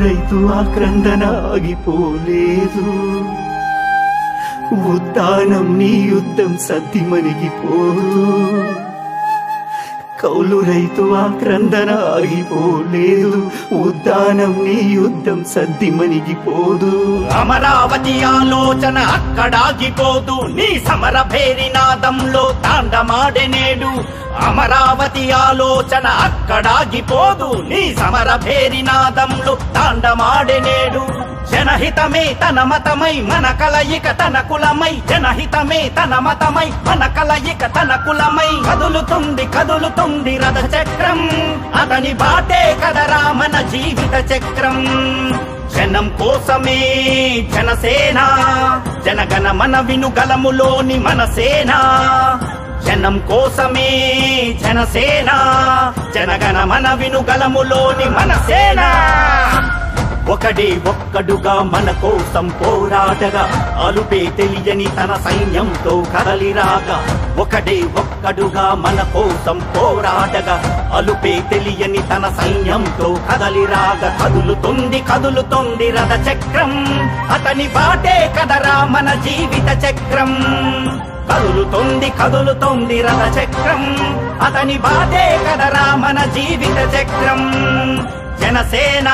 రైతు ఆక్రందన ఆగిపోలేదు ఉత్తానం నీ యుద్ధం సద్దిమణిగిపోదు కౌలు రైతు ఆక్రందన ఆగిపోలేదు ఉద్దానం నీ యుద్ధం సద్దిమణిగిపోదు అమరావతి ఆలోచన అక్కడాగిపోదు నీ సమర భేరినాదంలో తాండమాడెనేడు అమరావతి ఆలోచన అక్కడాగిపోదు నీ సమర భేరినాదంలో తాండమాడెనేడు జనహితమే తన మతమై మన కలయిక తన కులమై జనహితమే తన మతమై మన కలయిక తన కులమై కదులుతుంది కదులుతుంది రథ చక్రం అతని బాటే కదరా మన జీవిత చక్రం జనం కోసమే జనసేన జనగణ మన వినుగలములోని మన సేన జనం కోసమే జనసేన జనగణ మన వినుగలములోని మన సేన ఒకడే ఒక్కడుగా మన కోసం పోరాడగా అలుపే తెలియని తన సైన్యంతో కదలిరాగా ఒకడే ఒక్కడుగా మన కోసం పోరాడగా అలుపే తెలియని తన సైన్యంతో కదలిరాగా కదులుతుంది కదులుతుంది రథ చక్రం అతని బాటే కదరా మన జీవిత చక్రం కదులుతుంది కదులుతుంది రథ చక్రం అతని బాటే కదరా మన జీవిత చక్రం జనసేన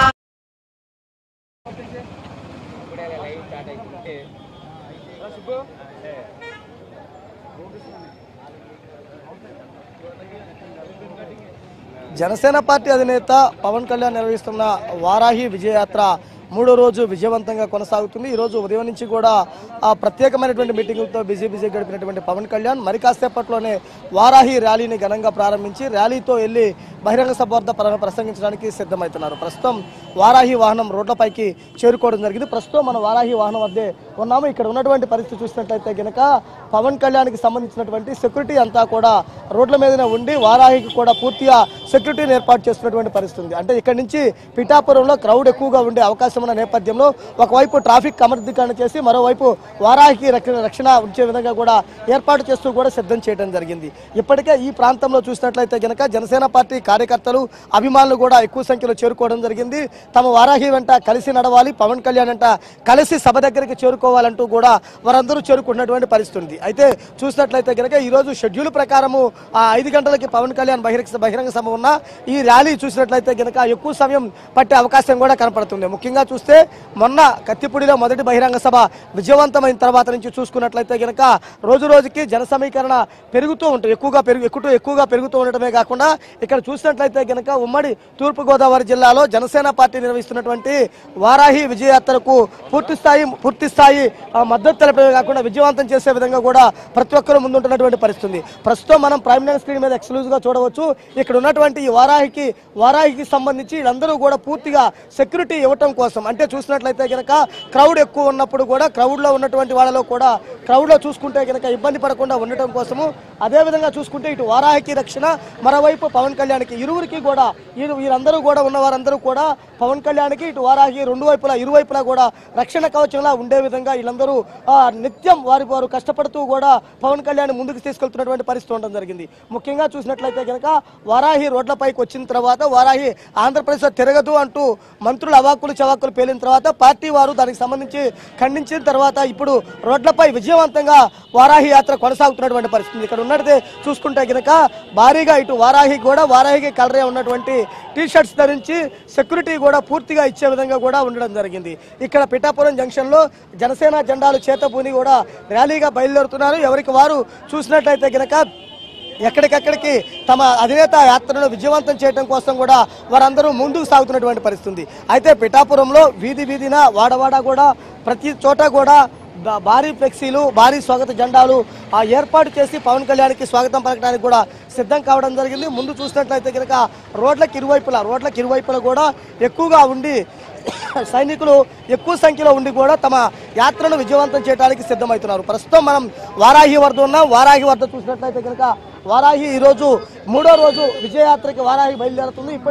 జనసేన పార్టీ అధినేత పవన్ కళ్యాణ్ నిర్వహిస్తున్న వారాహి విజయయాత్ర మూడో రోజు విజయవంతంగా కొనసాగుతుంది ఈ రోజు ఉదయం నుంచి కూడా ఆ ప్రత్యేకమైనటువంటి మీటింగులతో బిజీ బిజీ గడిపినటువంటి పవన్ కళ్యాణ్ మరి కాసేపట్లోనే వారాహి ర్యాలీని ఘనంగా ప్రారంభించి ర్యాలీతో వెళ్లి బహిరంగ సభ వద్ద ప్ర- ప్రసంగించడానికి సిద్ధమవుతున్నారు ప్రస్తుతం వారాహి వాహనం రోడ్లపైకి చేరుకోవడం జరిగింది ప్రస్తుతం మన వారాహి వాహనం వద్దే ఉన్నాము ఇక్కడ ఉన్నటువంటి పరిస్థితి చూసినట్లయితే గనక పవన్ కళ్యాణ్కి సంబంధించినటువంటి సెక్యూరిటీ అంతా కూడా రోడ్ల మీదనే ఉండి వారాహికి కూడా పూర్తిగా సెక్యూరిటీని ఏర్పాటు చేస్తున్నటువంటి పరిస్థితి ఉంది అంటే ఇక్కడ నుంచి పిఠాపురంలో క్రౌడ్ ఎక్కువగా ఉండే అవకాశం ఉన్న నేపథ్యంలో ఒకవైపు ట్రాఫిక్ కమర్దీకరణ చేసి మరోవైపు వారాహికి రక్షణ రక్షణ ఉంచే విధంగా కూడా ఏర్పాటు చేస్తూ కూడా సిద్ధం చేయడం జరిగింది ఇప్పటికే ఈ ప్రాంతంలో చూసినట్లయితే గనక జనసేన పార్టీ కార్యకర్తలు అభిమానులు కూడా ఎక్కువ సంఖ్యలో చేరుకోవడం జరిగింది తమ వారాహి వెంట కలిసి నడవాలి పవన్ కళ్యాణ్ వెంట కలిసి సభ దగ్గరికి చేరుకోవాలంటూ కూడా వారందరూ చేరుకున్నటువంటి పరిస్థితి ఉంది అయితే చూసినట్లయితే గనక ఈ రోజు షెడ్యూల్ ప్రకారము ఆ ఐదు గంటలకి పవన్ కళ్యాణ్ బహిరంగ బహిరంగ సభ ఉన్న ఈ ర్యాలీ చూసినట్లయితే గనక ఎక్కువ సమయం పట్టే అవకాశం కూడా కనపడుతుంది ముఖ్యంగా చూస్తే మొన్న కత్తిపూడిలో మొదటి బహిరంగ సభ విజయవంతమైన తర్వాత నుంచి చూసుకున్నట్లయితే గనక రోజు రోజుకి జన సమీకరణ పెరుగుతూ ఉంటుంది ఎక్కువగా పెరుగు ఎక్కువ ఎక్కువగా పెరుగుతూ ఉండటమే కాకుండా ఇక్కడ చూసినట్లయితే గనక ఉమ్మడి తూర్పు గోదావరి జిల్లాలో జనసేన పార్టీ నిర్వహిస్తున్నటువంటి వారాహి విజయయాత్రకు పూర్తి స్థాయి పూర్తి స్థాయి ఆ, మద్దతు తెలపడమే కాకుండా విజయవంతం చేసే విధంగా కూడా ప్రతి ఒక్కరూ ముందుంటున్నటువంటి పరిస్థితి ఉంది. ప్రస్తుతం మనం ప్రైమ్ లైన్ స్క్రీన్ మీద ఎక్స్క్లూజివ్ గా చూడవచ్చు ఇక్కడ ఉన్నటువంటి ఈ వారాహికి వారాహికి సంబంధించి వీళ్ళందరూ కూడా పూర్తిగా సెక్యూరిటీ ఇవ్వటం కోసం అంటే చూసినట్లయితే గనక క్రౌడ్ ఎక్కువ ఉన్నప్పుడు కూడా క్రౌడ్ లో ఉన్నటువంటి వాళ్ళలో కూడా క్రౌడ్ లో చూసుకుంటే గనక ఇబ్బంది పడకుండా ఉండటం కోసము అదే విధంగా చూసుకుంటే ఇటు వారాహికి రక్షణ మరోవైపు పవన్ కళ్యాణ్కి ఇరువురికి కూడా వీరు వీరందరూ కూడా ఉన్న వారందరూ కూడా పవన్ కళ్యాణ్కి ఇటు వారాహి రెండు వైపులా ఇరువైపులా కూడా రక్షణ కవచంలా ఉండే విధంగా వీళ్ళందరూ ఆ, నిత్యం వారి వారు కష్టపడుతూ కూడా పవన్ కళ్యాణ్ ముందుకు తీసుకెళ్తున్నటువంటి పరిస్థితి ఉండడం జరిగింది ముఖ్యంగా చూసినట్లయితే కనుక వారాహి రోడ్లపైకి వచ్చిన తర్వాత వారాహి ఆంధ్రప్రదేశ్ తిరగదు అంటూ మంత్రులు అవాక్కులు చవాకులు పేలిన తర్వాత పార్టీ వారు దానికి సంబంధించి ఖండించిన తర్వాత ఇప్పుడు రోడ్లపై విజయవంతంగా వారాహి యాత్ర కొనసాగుతున్నటువంటి పరిస్థితి ఉంది. ఇక్కడ ఉన్నది చూసుకుంటే కనుక భారీగా ఇటు వారాహి కూడా వారాహికి కలరే ఉన్నటువంటి టీ షర్ట్స్ ధరించి సెక్యూరిటీ కూడా పూర్తిగా ఇచ్చే విధంగా కూడా ఉండడం జరిగింది ఇక్కడ పిఠాపురం జంక్షన్ లో జనసేన జెండాలు చేతపూని కూడా ర్యాలీగా బయలుదేరుతున్నారు ఎవరికి వారు చూసినట్లయితే గనక ఎక్కడికెక్కడికి తమ అధినేత యాత్రను విజయవంతం చేయడం కోసం కూడా వారందరూ ముందుకు సాగుతున్నటువంటి పరిస్థితి ఉంది. అయితే పిఠాపురంలో వీధి వీధిన వాడవాడ కూడా ప్రతి చోట కూడా బా- భారీ ఫ్లెక్సీలు భారీ స్వాగత జెండాలు ఆ ఏర్పాటు చేసి పవన్ కళ్యాణ్కి స్వాగతం పలకడానికి కూడా సిద్ధం కావడం జరిగింది ముందు చూసినట్లయితే కనుక రోడ్లకు ఇరువైపులా రోడ్లకు ఇరువైపులా కూడా ఎక్కువగా ఉండి సైనికులు ఎక్కువ సంఖ్యలో ఉండి కూడా తమ యాత్రను విజయవంతం చేయడానికి సిద్ధమవుతున్నారు ప్రస్తుతం మనం వారాహి వద్ద ఉన్నాం వారాహి వద్ద చూసినట్లయితే కనుక వారాహి ఈ రోజు మూడో రోజు విజయయాత్రకి వారాహి బయలుదేరుతుంది ఇప్పటికే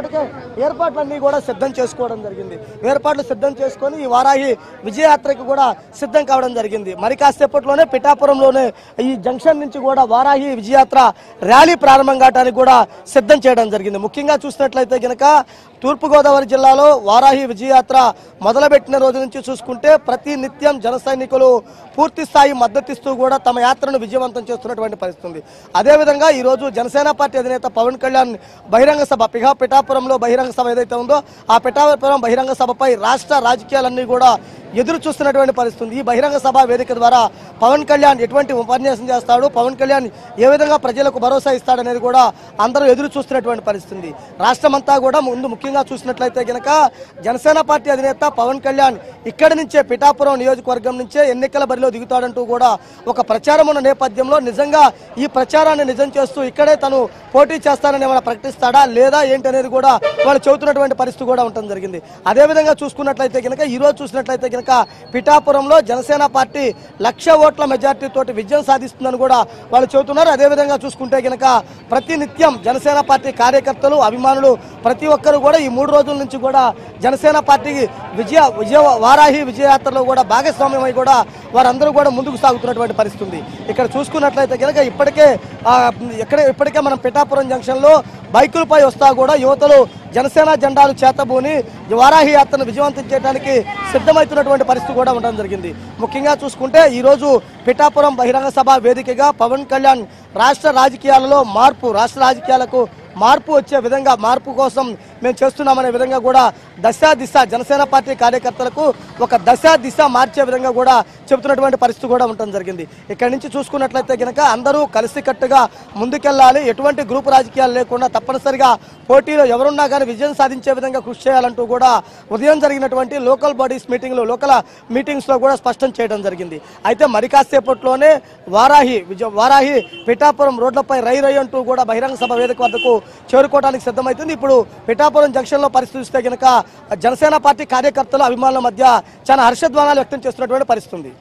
ఏర్పాట్లన్నీ కూడా సిద్ధం చేసుకోవడం జరిగింది ఏర్పాట్లు సిద్ధం చేసుకొని ఈ వారాహి విజయయాత్రకి కూడా సిద్ధం కావడం జరిగింది మరి కాసేపట్లోనే పిఠాపురంలోనే ఈ జంక్షన్ నుంచి కూడా వారాహి విజయయాత్ర ర్యాలీ ప్రారంభం కావడానికి కూడా సిద్ధం చేయడం జరిగింది ముఖ్యంగా చూసినట్లయితే గనక తూర్పుగోదావరి జిల్లాలో వారాహి విజయయాత్ర మొదలుపెట్టిన రోజు నుంచి చూసుకుంటే ప్రతి నిత్యం జన సైనికులు పూర్తి స్థాయి మద్దతిస్తూ కూడా తమ యాత్రను విజయవంతం చేస్తున్నటువంటి పరిస్థితి ఉంది అదేవిధంగా ఈ రోజు జనసేన పార్టీ అధినేత పవన్ కళ్యాణ్ బహిరంగ సభ పిహా పిఠాపురంలో బహిరంగ సభ ఏదైతే ఉందో ఆ పిఠాపురం బహిరంగ సభపై రాష్ట్ర రాజకీయాలన్నీ కూడా ఎదురు చూస్తున్నటువంటి పరిస్థితి ఉంది ఈ బహిరంగ సభ వేదిక ద్వారా పవన్ కళ్యాణ్ ఎటువంటి ఉపన్యాసం చేస్తాడు పవన్ కళ్యాణ్ ఏ విధంగా ప్రజలకు భరోసా ఇస్తాడనేది కూడా అందరూ ఎదురు చూస్తున్నటువంటి పరిస్థితి ఉంది రాష్ట్రమంతా కూడా ముందు ముఖ్యంగా చూసినట్లయితే గనక జనసేన పార్టీ అధినేత పవన్ కళ్యాణ్ ఇక్కడి నుంచే పిఠాపురం నియోజకవర్గం నుంచే ఎన్నికల బరిలో దిగుతాడంటూ కూడా ఒక ప్రచారం ఉన్న నేపథ్యంలో నిజంగా ఈ ప్రచారాన్ని నిజం చేస్తూ ఇక్కడే తను పోటీ చేస్తానని ఏమైనా ప్రకటిస్తాడా లేదా ఏంటి అనేది కూడా వాళ్ళు చెబుతున్నటువంటి పరిస్థితి కూడా ఉండటం జరిగింది అదేవిధంగా చూసుకున్నట్లయితే కనుక ఈ రోజు చూసినట్లయితే కనుక పిఠాపురంలో జనసేన పార్టీ లక్ష ఓట్ల మెజార్టీ తోటి విజయం సాధిస్తుందని కూడా వాళ్ళు చెబుతున్నారు అదేవిధంగా చూసుకుంటే కనుక ప్రతి నిత్యం జనసేన పార్టీ కార్యకర్తలు అభిమానులు ప్రతి ఒక్కరు కూడా ఈ మూడు రోజుల నుంచి కూడా జనసేన పార్టీకి విజయ విజయ వారాహి విజయయాత్రలో కూడా భాగస్వామ్యమై కూడా వారందరూ కూడా ముందుకు సాగుతున్నటువంటి పరిస్థితి ఉంది ఇక్కడ చూసుకున్నట్లయితే కనుక ఇప్పటికే ఆ, ఎక్కడ ఇప్పటికే మనం పిఠాపురం జంక్షన్లో బైకులపై వస్తా కూడా యువతలు జనసేన జెండాలు చేతబూని ఈ వారాహి యాత్రను విజయవంతం చేయడానికి సిద్ధమవుతున్నటువంటి పరిస్థితి కూడా ఉండడం జరిగింది ముఖ్యంగా చూసుకుంటే ఈ రోజు పిఠాపురం బహిరంగ సభ వేదికగా పవన్ కళ్యాణ్ రాష్ట్ర రాజకీయాలలో మార్పు రాష్ట్ర రాజకీయాలకు మార్పు వచ్చే విధంగా మార్పు కోసం మేము చేస్తున్నామనే విధంగా కూడా దశ దిశ జనసేన పార్టీ కార్యకర్తలకు ఒక దశ దిశ మార్చే విధంగా కూడా చెబుతున్నటువంటి పరిస్థితి కూడా ఉండడం జరిగింది ఇక్కడి నుంచి చూసుకున్నట్లయితే కనుక అందరూ కలిసికట్టుగా ముందుకెళ్ళాలి ఎటువంటి గ్రూప్ రాజకీయాలు లేకుండా తప్పనిసరిగా పోటీలో ఎవరున్నా కానీ విజయం సాధించే విధంగా కృషి చేయాలంటూ కూడా ఉదయం జరిగినటువంటి లోకల్ బాడీస్ మీటింగ్లు లోకల్ మీటింగ్స్ లో కూడా స్పష్టం చేయడం జరిగింది అయితే మరి కాసేపట్లోనే వారాహి విజయ వారాహి పిఠాపురం రోడ్లపై రై రై అంటూ కూడా బహిరంగ సభ వేదిక వద్దకు చేరుకోవడానికి సిద్ధమవుతుంది ఇప్పుడు పిఠాపురం జంక్షన్ లో పరిస్థితి చూస్తే కనుక జనసేన పార్టీ కార్యకర్తలు అభిమానుల మధ్య చాలా హర్షధ్వానాలు వ్యక్తం చేస్తున్నటువంటి పరిస్థితి ఉంది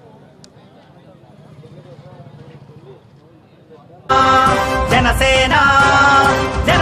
జనసేన